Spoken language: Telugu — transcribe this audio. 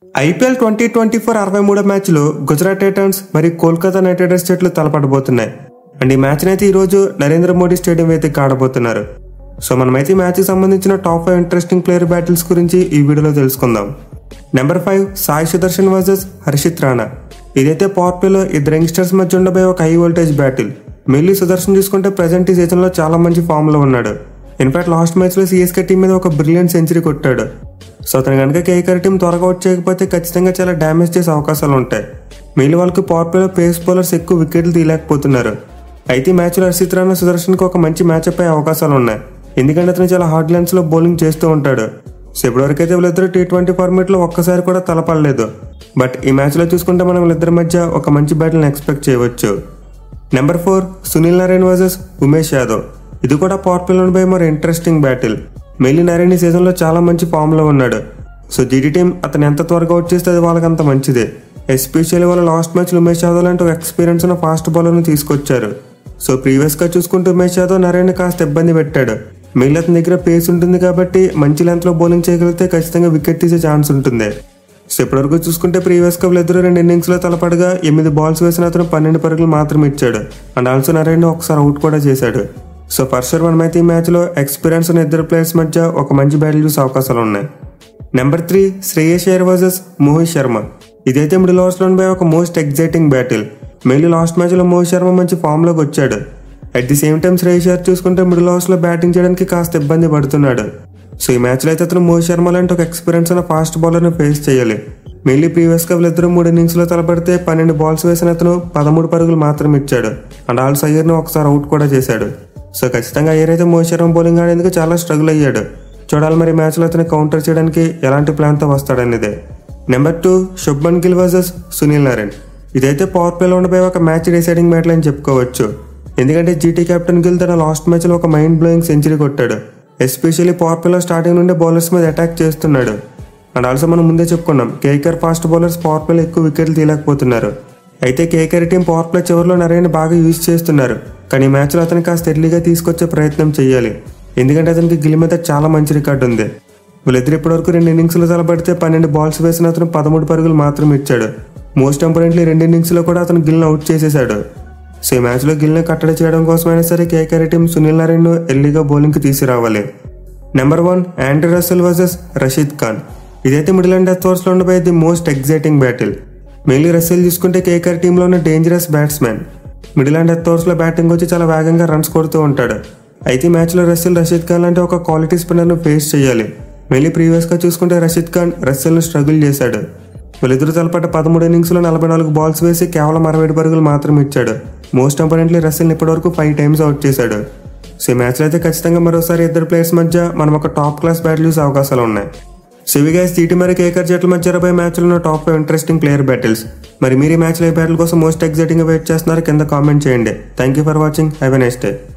ఐపీఎల్ ట్వంటీ ట్వంటీ ఫోర్ అరవై మూడో మ్యాచ్లో గుజరాత్ టైటన్స్ మరియు కోల్కతా నైట్ రైడర్స్ జట్లు తలపడబోతున్నాయి అండ్ ఈ మ్యాచ్ అయితే ఈరోజు నరేంద్ర మోడీ స్టేడియం అయితే ఆడబోతున్నారు సో మనమైతే ఈ మ్యాచ్కి సంబంధించిన top five interesting player battles గురించి ఈ వీడియోలో తెలుసుకుందాం number five Sai Sudharsan versus Harshit Rana ఇదైతే పవర్ ప్లేలో ఇద్దరు యంగ్స్టర్స్ మధ్య ఉండబోయే ఒక హై వోల్టేజ్ బ్యాటిల్ మెల్లి సుదర్శన్ చూసుకుంటే ప్రజెంట్ ఈ సీజన్లో చాలా మంచి ఫామ్లో ఉన్నాడు ఇన్ఫాక్ట్ లాస్ట్ మ్యాచ్లో సిఎస్కే టీం మీద ఒక బ్రిలియంట్ సెంచరీ కొట్టాడు సో అతను కనుక కేకర్ టీం త్వరగా అవుట్ చేయకపోతే ఖచ్చితంగా చాలా డ్యామేజ్ చేసే అవకాశాలు ఉంటాయి మిగిలిన వాళ్ళకి పవర్ ప్లేలో పేస్ బౌలర్స్ ఎక్కువ వికెట్లు తీయలేకపోతున్నారు అయితే ఈ మ్యాచ్లో హర్షిత్ రాణా సుదర్శన్కి ఒక మంచి మ్యాచ్అప్ అయ్యే అవకాశాలు ఉన్నాయి ఎందుకంటే అతను చాలా హార్డ్ లైన్స్ లో బౌలింగ్ చేస్తూ ఉంటాడు సో ఇప్పటివరకు అయితే వీళ్ళిద్దరు టీ ట్వంటీ ఫార్మేట్ లో ఒక్కసారి కూడా తలపడలేదు బట్ ఈ మ్యాచ్ లో చూసుకుంటే మనం వీళ్ళిద్దరి మధ్య ఒక మంచి బ్యాటిల్ ఎక్స్పెక్ట్ చేయవచ్చు number four Sunil Narine versus Umesh Yadav ఇది కూడా పవర్ ప్లేలో పోయి మరి ఇంట్రెస్టింగ్ బ్యాటిల్ మెయిలీ నారాయణ ఈ సీజన్లో చాలా మంచి ఫామ్లో ఉన్నాడు సో జీడీ టీం అతను ఎంత త్వరగా అవుట్ చేస్తే అది వాళ్ళకి అంత మంచిదే ఎస్పెషల్లీ వాళ్ళ లాస్ట్ మ్యాచ్లో ఉమేష్ యాదవ్ లాంటి ఒక ఎక్స్పీరియన్స్ ఉన్న ఫాస్ట్ బౌలర్ని తీసుకొచ్చారు సో ప్రీవియస్గా చూసుకుంటూ ఉమేష్ యాదవ్ నారాయణ కాస్త ఇబ్బంది పెట్టాడు మిగిలిన అతని దగ్గర పేస్ ఉంటుంది కాబట్టి మంచి లెంత్లో బౌలింగ్ చేయగలిగితే ఖచ్చితంగా వికెట్ తీసే ఛాన్స్ ఉంటుంది సో ఇప్పటివరకు చూసుకుంటే ప్రీవియస్ గా వీళ్ళిద్దరు రెండు ఇన్నింగ్స్ లో తలపడగా ఎనిమిది బాల్స్ వేసిన అతను పన్నెండు పరుగులు మాత్రమే ఇచ్చాడు అండ్ ఆల్సో నారాయణ ఒకసారి అవుట్ కూడా చేశాడు సో ఫస్ట్ షూర్ మనమైతే ఈ మ్యాచ్ లో ఎక్స్పీరియన్స్ ఉన్న ఇద్దరు ప్లేయర్స్ మధ్య ఒక మంచి బ్యాటిల్ చూసే అవకాశాలు ఉన్నాయి number three Shreyas Iyer versus Mohit Sharma ఇదైతే మిడిల్ ఓవర్స్ లో ఉండే ఒక most exciting battle mainly last match లో మోహిత్ శర్మ మంచి ఫామ్ లోకి వచ్చాడు at the same time Shreyas Iyer చూసుకుంటే మిడిల్ ఓవర్స్ లో బ్యాటింగ్ చేయడానికి కాస్త ఇబ్బంది పడుతున్నాడు సో ఈ మ్యాచ్లో అయితే అతను మోహిత్ శర్మ లాంటి ఒక ఎక్స్పీరియన్స్ ఉన్న ఫాస్ట్ బౌలర్ని ఫేస్ చేయాలి మెయిన్లీ ప్రీవియస్ గా వీళ్ళిద్దరు మూడు ఇన్నింగ్స్ లో తలపడితే పన్నెండు బాల్స్ వేసిన అతను పదమూడు పరుగులు మాత్రమే ఇచ్చాడు అండ్ ఆల్సో అయ్యర్ని ఒకసారి అవుట్ కూడా చేశాడు సో ఖచ్చితంగా అయ్యర్ అయితే మోహిత్ శర్మ బౌలింగ్ ఆడేందుకు చాలా స్ట్రగుల్ అయ్యాడు చూడాలి మరి మ్యాచ్లో అతను కౌంటర్ చేయడానికి ఎలాంటి ప్లాన్తో వస్తాడనేదే number two Shubman Gill versus Sunil Narine ఇదైతే పవర్ ప్లేలో ఉండిపోయి ఒక మ్యాచ్ డిసైడింగ్ మ్యాచ్ అని చెప్పుకోవచ్చు ఎందుకంటే జీటీ కెప్టెన్ గిల్ తన లాస్ట్ మ్యాచ్లో ఒక మైండ్ బ్లోయింగ్ సెంచరీ కొట్టాడు ఎస్పెషల్లీ పవర్ ప్లేలో స్టార్టింగ్ నుండి బౌలర్స్ మీద అటాక్ చేస్తున్నాడు అండ్ ఆల్సో మనం ముందే చెప్పుకున్నాం కేకర్ ఫాస్ట్ బౌలర్స్ పవర్ ప్లేలో ఎక్కువ వికెట్లు తీయలేకపోతున్నారు అయితే కేకర్ టీం పవర్ ప్లే చివరిలో నరేన్ బాగా యూజ్ చేస్తున్నారు కానీ ఈ మ్యాచ్లో అతను కాస్త ఎర్లీగా తీసుకొచ్చే ప్రయత్నం చేయాలి ఎందుకంటే అతనికి గిల్ మీద చాలా మంచి రికార్డు ఉంది వీళ్ళిద్దరు ఇప్పటివరకు రెండు ఇన్నింగ్స్లో తలబడితే పన్నెండు బాల్స్ వేసిన అతను పదమూడు పరుగులు మాత్రమే ఇచ్చాడు మోస్ట్ ఇంపార్టెంట్లీ రెండు ఇన్నింగ్స్లో కూడా అతను గిల్ని అవుట్ చేసేశాడు సో ఈ మ్యాచ్లో గిల్ని కట్టడి చేయడం కోసమైనా సరే కేకేఆర్ టీం సునీల్ నారాయణ్ ఎర్లీగా బౌలింగ్కి తీసుకురావాలి number one Andre Russell versus Rashid Khan ఇదైతే మిడిల్ అండ్ డెత్ ఓవర్స్లో ఉండబోయే the most exciting battle mainly Russell చూసుకుంటే కేకేఆర్ టీంలో ఉన్న dangerous batsmen middle and death ఓవర్స్లో బ్యాటింగ్ వచ్చి చాలా వేగంగా రన్స్ కొడుతూ ఉంటాడు అయితే ఈ మ్యాచ్లో రసెల్ రషీద్ ఖాన్ లాంటి ఒక క్వాలిటీ స్పిన్నర్ను ఫేస్ చేయాలి మెయిన్లీ ప్రీవియస్గా చూసుకుంటే రషీద్ ఖాన్ రసెల్ను స్ట్రగుల్ చేశాడు వీళ్ళిద్దరు తలపట్ట పదమూడు ఇన్నింగ్స్లో నలభై నాలుగు బాల్స్ వేసి కేవలం అరవై ఏడు పరుగులు మాత్రమే ఇచ్చాడు మోస్ట్ ఇంపార్టెంట్లీ రసెల్ని ఇప్పటివరకు ఫైవ్ టైమ్స్ అవుట్ చేశాడు సో ఈ మ్యాచ్లో అయితే ఖచ్చితంగా మరోసారి ఇద్దరు ప్లేయర్స్ మధ్య మనం ఒక టాప్ క్లాస్ బ్యాటిల్ చూసే అవకాశాలు ఉన్నాయి సో ఇవి గైస్ తీటి మరి కేకర్ జట్ల మధ్య ఇరవై మ్యాచ్లో top five interesting player battles మరి మీరు ఈ మ్యాచ్లో ఈ బ్యాటిల్ కోసం మోస్ట్ ఎగ్జైటింగ్ వెయిట్ చేస్తున్నారు కింద కామెంట్ చేయండి thank you for watching have a next day